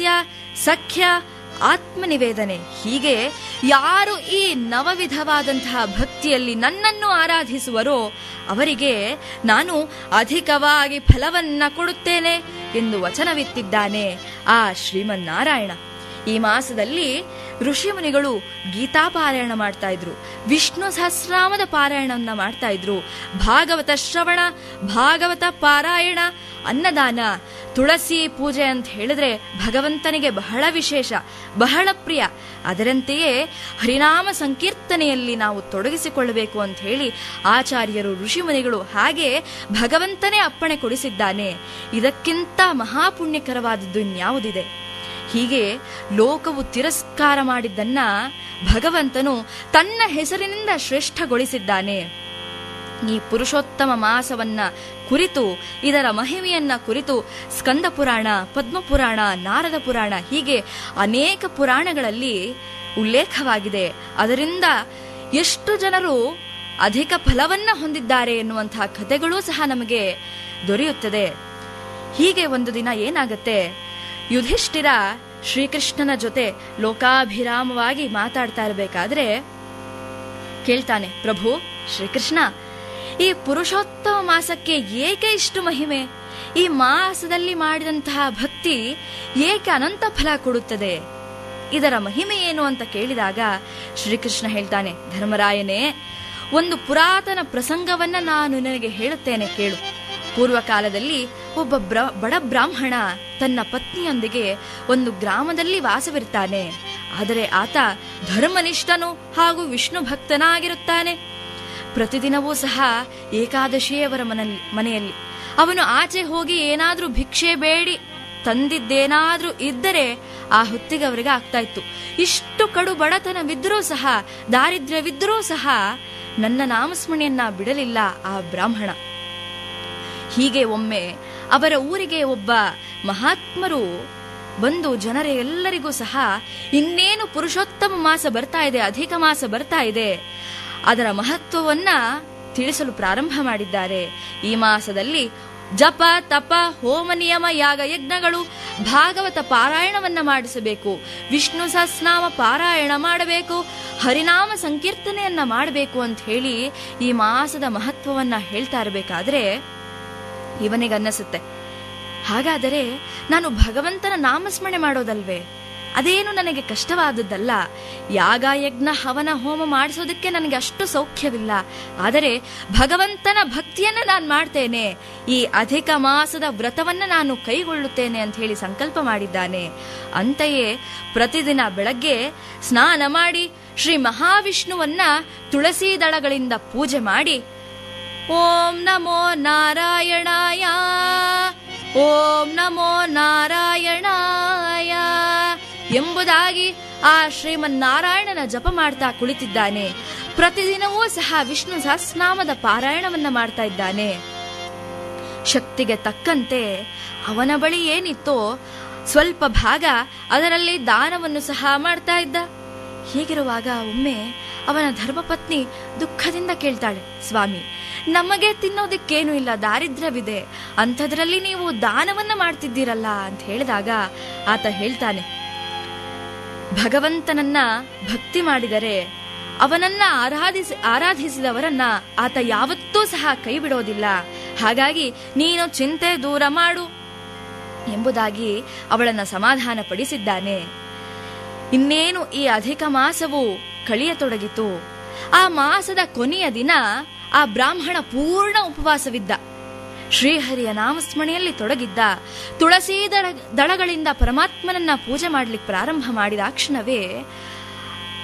ಸಖ್ಯ ಆತ್ಮನಿವೇದನೆ ಹೀಗೆ ಯಾರು ಈ ನವವಿಧವಾದಂತಹ ಭಕ್ತಿಯಲ್ಲಿ ನನ್ನನ್ನು ಆರಾಧಿಸುವರೋ ಅವರಿಗೆ ನಾನು ಅಧಿಕವಾಗಿ ಫಲವನ್ನ ಕೊಡುತ್ತೇನೆ ಎಂದು ವಚನವಿತ್ತಿದ್ದಾನೆ ಆ ಶ್ರೀಮನ್ನಾರಾಯಣ ಈ ಮಾಸದಲ್ಲಿ ಋಷಿಮುನಿಗಳು ಗೀತಾ ಪಾರಾಯಣ ಮಾಡ್ತಾ ಇದ್ರು ವಿಷ್ಣು ಸಹಸ್ರಾಮದ ಪಾರಾಯಣವನ್ನ ಮಾಡ್ತಾ ಇದ್ರು ಭಾಗವತ ಶ್ರವಣ ಭಾಗವತ ಪಾರಾಯಣ ಅನ್ನದಾನ ತುಳಸಿ ಪೂಜೆ ಅಂತ ಹೇಳಿದ್ರೆ ಭಗವಂತನಿಗೆ ಬಹಳ ವಿಶೇಷ ಬಹಳ ಪ್ರಿಯ ಅದರಂತೆಯೇ ಹರಿನಾಮ ಸಂಕೀರ್ತನೆಯಲ್ಲಿ ನಾವು ತೊಡಗಿಸಿಕೊಳ್ಳಬೇಕು ಅಂತ ಹೇಳಿ ಆಚಾರ್ಯರು ಋಷಿಮುನಿಗಳು ಹಾಗೆ ಭಗವಂತನೇ ಅಪ್ಪಣೆ ಕೊಡಿಸಿದ್ದಾನೆ ಇದಕ್ಕಿಂತ ಮಹಾಪುಣ್ಯಕರವಾದದ್ದು ಇನ್ಯಾವುದಿದೆ ಹೀಗೆ ಲೋಕವು ತಿರಸ್ಕಾರ ಮಾಡಿದ್ದನ್ನ ಭಗವಂತನು ತನ್ನ ಹೆಸರಿನಿಂದ ಶ್ರೇಷ್ಠಗೊಳಿಸಿದ್ದಾನೆ ಈ ಪುರುಷೋತ್ತಮ ಮಾಸವನ್ನ ಕುರಿತು ಇದರ ಮಹಿಮೆಯನ್ನ ಕುರಿತು ಸ್ಕಂದ ಪುರಾಣ ಪದ್ಮಪುರಾಣ ನಾರದ ಪುರಾಣ ಹೀಗೆ ಅನೇಕ ಪುರಾಣಗಳಲ್ಲಿ ಉಲ್ಲೇಖವಾಗಿದೆ ಅದರಿಂದ ಎಷ್ಟು ಜನರು ಅಧಿಕ ಫಲವನ್ನ ಹೊಂದಿದ್ದಾರೆ ಎನ್ನುವಂತಹ ಕಥೆಗಳೂ ಸಹ ನಮಗೆ ದೊರೆಯುತ್ತದೆ ಹೀಗೆ ಒಂದು ದಿನ ಏನಾಗತ್ತೆ ಯುಧಿಷ್ಠಿರ ಶ್ರೀಕೃಷ್ಣನ ಜೊತೆ ಲೋಕಾಭಿರಾಮವಾಗಿ ಮಾತಾಡ್ತಾ ಇರಬೇಕಾದ್ರೆ ಕೇಳ್ತಾನೆ ಪ್ರಭು ಶ್ರೀಕೃಷ್ಣ ಈ ಪುರುಷೋತ್ತಮ ಮಾಸಕ್ಕೆ ಏಕೆ ಇಷ್ಟು ಮಹಿಮೆ ಈ ಮಾಸದಲ್ಲಿ ಮಾಡಿದಂತಹ ಭಕ್ತಿ ಏಕೆ ಅನಂತ ಫಲ ಕೊಡುತ್ತದೆ ಇದರ ಮಹಿಮೆ ಏನು ಅಂತ ಕೇಳಿದಾಗ ಶ್ರೀಕೃಷ್ಣ ಹೇಳ್ತಾನೆ ಧರ್ಮರಾಯನೇ ಒಂದು ಪುರಾತನ ಪ್ರಸಂಗವನ್ನ ನಾನು ನಿನಗೆ ಹೇಳುತ್ತೇನೆ ಕೇಳು ಪೂರ್ವಕಾಲದಲ್ಲಿ ಒಬ್ಬ ಬ್ರ ಬಡ ಬ್ರಾಹ್ಮಣ ತನ್ನ ಪತ್ನಿಯೊಂದಿಗೆ ಒಂದು ಗ್ರಾಮದಲ್ಲಿ ವಾಸವಿರ್ತಾನೆ ಆದರೆ ಆತ ಧರ್ಮನಿಷ್ಠನು ಹಾಗೂ ವಿಷ್ಣು ಭಕ್ತನಾಗಿರುತ್ತಾನೆ ಪ್ರತಿದಿನವೂ ಸಹ ಏಕಾದಶಿಯವರ ಮನಲ್ಲಿ ಮನೆಯಲ್ಲಿ ಅವನು ಆಚೆ ಹೋಗಿ ಏನಾದ್ರೂ ಭಿಕ್ಷೆ ಬೇಡಿ ತಂದಿದ್ದೇನಾದ್ರೂ ಇದ್ದರೆ ಆ ಹೊತ್ತಿಗೆ ಅವರಿಗೆ ಆಗ್ತಾ ಇತ್ತು ಇಷ್ಟು ಕಡು ಬಡತನವಿದ್ರೂ ಸಹ ದಾರಿದ್ರ್ಯವಿದ್ರೂ ಸಹ ನನ್ನ ನಾಮಸ್ಮರಣೆಯನ್ನ ಬಿಡಲಿಲ್ಲ ಆ ಬ್ರಾಹ್ಮಣ ಹೀಗೆ ಒಮ್ಮೆ ಅವರ ಊರಿಗೆ ಒಬ್ಬ ಮಹಾತ್ಮರು ಬಂದು ಜನರ ಎಲ್ಲರಿಗೂ ಸಹ ಇನ್ನೇನು ಪುರುಷೋತ್ತಮ ಮಾಸ ಬರ್ತಾ ಇದೆ ಅಧಿಕ ಮಾಸ ಬರ್ತಾ ಇದೆ ಅದರ ಮಹತ್ವವನ್ನ ತಿಳಿಸಲು ಪ್ರಾರಂಭ ಮಾಡಿದ್ದಾರೆ ಈ ಮಾಸದಲ್ಲಿ ಜಪ ತಪ ಹೋಮ ನಿಯಮ ಯಾಗ ಯಜ್ಞಗಳು ಭಾಗವತ ಪಾರಾಯಣವನ್ನ ಮಾಡಿಸಬೇಕು ವಿಷ್ಣು ಸಹಸ್ನಾಮ ಪಾರಾಯಣ ಮಾಡಬೇಕು ಹರಿನಾಮ ಸಂಕೀರ್ತನೆಯನ್ನ ಮಾಡಬೇಕು ಅಂತ ಹೇಳಿ ಈ ಮಾಸದ ಮಹತ್ವವನ್ನ ಹೇಳ್ತಾ ಇರಬೇಕಾದ್ರೆ ಇವನಿಗನ್ನಿಸುತ್ತೆ ಹಾಗಾದರೆ ನಾನು ಭಗವಂತನ ನಾಮಸ್ಮರಣೆ ಮಾಡೋದಲ್ವೇ ಅದೇನು ನನಗೆ ಕಷ್ಟವಾದದ್ದಲ್ಲ ಯಾಗ ಯಜ್ಞ ಹವನ ಹೋಮ ಮಾಡಿಸೋದಕ್ಕೆ ನನಗೆ ಅಷ್ಟು ಸೌಖ್ಯವಿಲ್ಲ ಆದರೆ ಭಗವಂತನ ಭಕ್ತಿಯನ್ನ ನಾನು ಮಾಡ್ತೇನೆ ಈ ಅಧಿಕ ಮಾಸದ ವ್ರತವನ್ನ ನಾನು ಕೈಗೊಳ್ಳುತ್ತೇನೆ ಅಂತ ಹೇಳಿ ಸಂಕಲ್ಪ ಮಾಡಿದ್ದಾನೆ ಅಂತೆಯೇ ಪ್ರತಿದಿನ ಬೆಳಗ್ಗೆ ಸ್ನಾನ ಮಾಡಿ ಶ್ರೀ ಮಹಾವಿಷ್ಣುವನ್ನ ತುಳಸಿ ದಳಗಳಿಂದ ಪೂಜೆ ಮಾಡಿ ಓಂ ನಮೋ ನಾರಾಯಣಾಯ ಓಂ ನಮೋ ನಾರಾಯಣಾಯ ಎಂಬುದಾಗಿ ಆ ಶ್ರೀಮನ್ನಾರಾಯಣನ ಜಪ ಮಾಡ್ತಾ ಕುಳಿತಿದ್ದಾನೆ ಪ್ರತಿದಿನವೂ ಸಹ ವಿಷ್ಣು ಸಹಸ್ರನಾಮದ ಪಾರಾಯಣವನ್ನ ಮಾಡ್ತಾ ಇದ್ದಾನೆ ಶಕ್ತಿಗೆ ತಕ್ಕಂತೆ ಅವನ ಬಳಿ ಏನಿತ್ತೋ ಸ್ವಲ್ಪ ಭಾಗ ಅದರಲ್ಲಿ ದಾನವನ್ನು ಸಹ ಮಾಡ್ತಾ ಇದ್ದ ಹೀಗಿರುವಾಗ ಒಮ್ಮೆ ಅವನ ಧರ್ಮಪತ್ನಿ ದುಃಖದಿಂದ ಕೇಳ್ತಾಳೆ ಸ್ವಾಮಿ ನಮಗೆ ತಿನ್ನೋದಕ್ಕೇನು ಇಲ್ಲ ದಾರಿದ್ರ್ಯವಿದೆ ಅಂಥದ್ರಲ್ಲಿ ನೀವು ದಾನವನ್ನ ಮಾಡ್ತಿದ್ದೀರಲ್ಲ ಅಂತ ಹೇಳಿದಾಗ ಆತ ಹೇಳ್ತಾನೆ ಭಗವಂತನನ್ನ ಭಕ್ತಿ ಮಾಡಿದರೆ ಅವನನ್ನ ಆರಾಧಿಸಿ ಆರಾಧಿಸಿದವರನ್ನ ಆತ ಯಾವತ್ತೂ ಸಹ ಕೈ ಬಿಡೋದಿಲ್ಲ ಹಾಗಾಗಿ ನೀನು ಚಿಂತೆ ದೂರ ಮಾಡು ಎಂಬುದಾಗಿ ಅವಳನ್ನ ಸಮಾಧಾನ ಪಡಿಸಿದ್ದಾನೆ ಇನ್ನೇನು ಈ ಅಧಿಕ ಮಾಸವು ಕಳಿಯತೊಡಗಿತು ಆ ಮಾಸದ ಕೊನೆಯ ದಿನ ಆ ಬ್ರಾಹ್ಮಣ ಪೂರ್ಣ ಉಪವಾಸವಿದ್ದ ಶ್ರೀಹರಿಯ ನಾಮಸ್ಮರಣೆಯಲ್ಲಿ ತೊಡಗಿದ್ದ ತುಳಸಿ ದಳ ದಳಗಳಿಂದ ಪರಮಾತ್ಮನನ್ನ ಪೂಜೆ ಮಾಡ್ಲಿಕ್ಕೆ ಪ್ರಾರಂಭ ಮಾಡಿದ ಕ್ಷಣವೇ